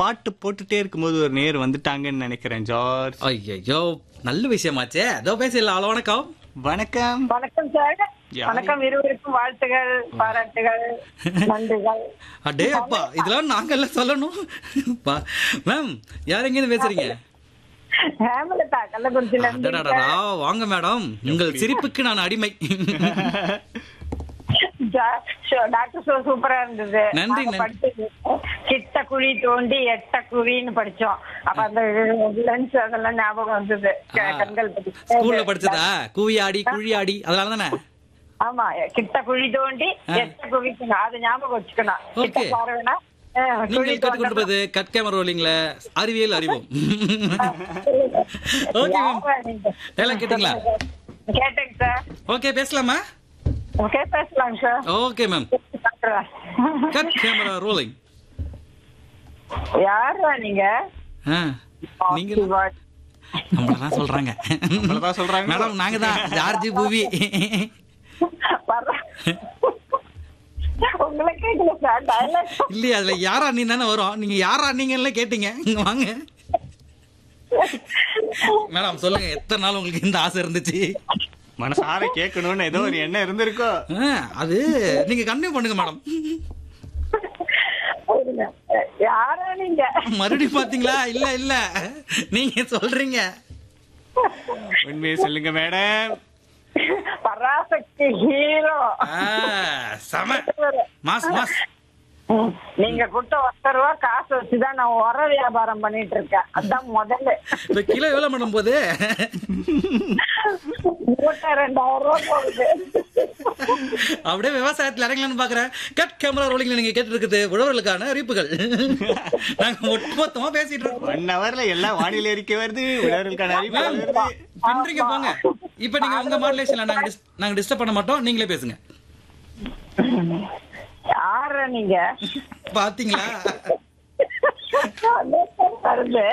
பாட்டு போட்டுட்டே இருக்கும்போது ஒரு நேர் வந்துட்டாங்கன்னு நினைக்கிறேன் ஜார்ஜ் ஐயோ நல்ல விஷயமாச்சே அதோ பேசல ஹலோ வணக்கம் வணக்கம் வணக்கம் சார் யாரு? வணக்கம் இருவருக்கும் வாழ்த்துகள் பாராட்டுகள் நன்றிகள் அடே அப்பா இதெல்லாம் நாங்கல்ல சொல்லணும் பா- மேம் யார் எங்கேருந்து பேசுறீங்க ஹேமலதா கள்ளக்குறிச்சியில இருந்து அடடடடா, வாங்க மேடம் உங்கள் சிரிப்புக்கு நான் அடிமை ஜா- ஷோ- டாக்டர் ஷோ சூப்பரா இருந்தது நன்றி, நாங்க நன்றி. படிச்சது கிட்ட குழி தோண்டி எட்ட குழின்னு படிச்சோம் அப்ப அந்த லென்ஸ் அதெல்லாம் ஞாபகம் வந்தது க- ஆ. கண்கள் பத்தி. ஸ்கூல்ல படிச்சதா கூவி ஆடி குழி ஆடி அதனால தானே ஆமா கிட்ட குழி தோண்டி ஆ. எட்ட குழி அது ஞாபகம் வச்சுக்கணும் கிட்ட Okay. பாருங்கன்னா ஆ, குழி நீங்கள் கற்றுக்கொண்டிருப்பது கட் கேமரா ரோலிங்ல அறிவியல் அறிவோம் ஓகே மேம் யாரா நீங்க? எல்லாம் கேட்டீங்களா கேட்டேங்க சார் ஓகே பேசலாமா ஓகே பேசலாங்க sir okay ma'am cut camera rolling யாரா நீங்க நீங்க நம்மளதான் சொல்றாங்க நம்மளதான் சொல்றாங்க. மேடம் நாங்க தான் ஜார்ஜ் பூவி வர்ற- உங்களை கேட்கல சார் டைலாக் இல்லையா அதுல யாரா நீ தானே வரும் நீங்க யாரா நீங்கன்னு கேட்டீங்க இங்க வாங்க மேடம் சொல்லுங்க எத்தனை நாள் உங்களுக்கு இந்த ஆசை இருந்துச்சு மனசார கேட்கணும்னு ஏதோ ஒரு எண்ணம் இருந்திருக்கோ ஆ, அது நீங்க கண்டினியூ பண்ணுங்க மேடம் யாரா நீங்க மறுபடியும் பாத்தீங்களா இல்ல இல்ல நீங்க சொல்றீங்க உண்மையை சொல்லுங்க மேடம் பராசக்தி ஹீரோ ஆ, செம மாஸ் மாஸ் நீங்க கொடுத்த ஒத்த ரூபா காசு வச்சுதான் நான் உர வியாபாரம் பண்ணிட்டு இருக்கேன் அதான் முதல்ல இப்ப கிலோ எவ்வளவு மேடம் போகுது மூட்டை ரெண்டாயிரம் ரூபா போகுது அப்படியே விவசாயத்துல இறங்கலாம்னு பாக்குறேன் கட் கேமரா ரோலிங்ல நீங்க கேட்டு இருக்குது உழவர்களுக்கான அறிவிப்புகள் நாங்க ஒட்டுமொத்தமா பேசிட்டு இருக்கோம் ஒன் ஹவர்ல எல்லாம் வானிலை அறிக்கை வருது உழவர்களுக்கான அறிவிப்பு மேம், வருது பின்றீங்க போங்க இப்ப நீங்க உங்க மாடுலேஷன்ல நாங்க dis- நாங்க டிஸ்டர்ப் பண்ண மாட்டோம் நீங்களே பேசுங்க யாரா நீங்க பாத்தீங்களா வருது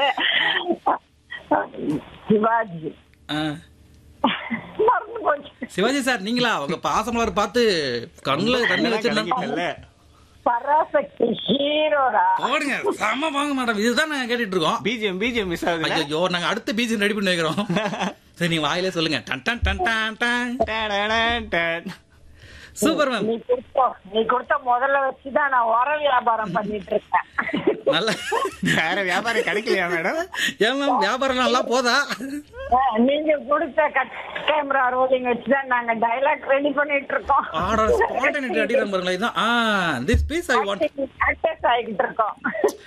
சிவாஜி ஆ. மறந்து போச்சு சிவாஜி சார் நீங்களா உங்க பாசமலர் பார்த்து கண்ணுல கண்ணு வச்சிருந்தேன் கலங்கிட்டல்ல. பராசக்தி ஹீரோடா போடுங்க செம வாங்க மேடம் இதுதான் நாங்க கேட்டுட்டு இருக்கோம் பிஜிஎம் பிஜிஎம் மிஸ் ஆகுதுல ஐயோ நாங்க அடுத்த பீச் ரெடி பண்ணி வைக்கிறோம் சரி நீங்க வாயிலே சொல்லுங்க டன் டன் டன் டன் டன் டடடன் டன். சூப்பர் மேம் நீ கொடுத்த நீ கொடுத்த முதல்ல வச்சுதான் நான் உர வியாபாரம் பண்ணிட்டு இருக்கேன் நல்ல வேற வியாபாரம் கிடைக்கலையா மேடம் ஏன் மேம் வியாபாரம் நல்லா போதா அஹ், நீங்க கொடுத்த கட் கேமரா ரோலிங் வச்சுதான் நாங்க டைலாக் ரெடி பண்ணிட்டு இருக்கோம் ஆர்டர் ஸ்பான்டேனிட்டி அடிக்கிற பாருங்களா இதுதான் ah this piece I want actors ஆகிட்டு இருக்கோம்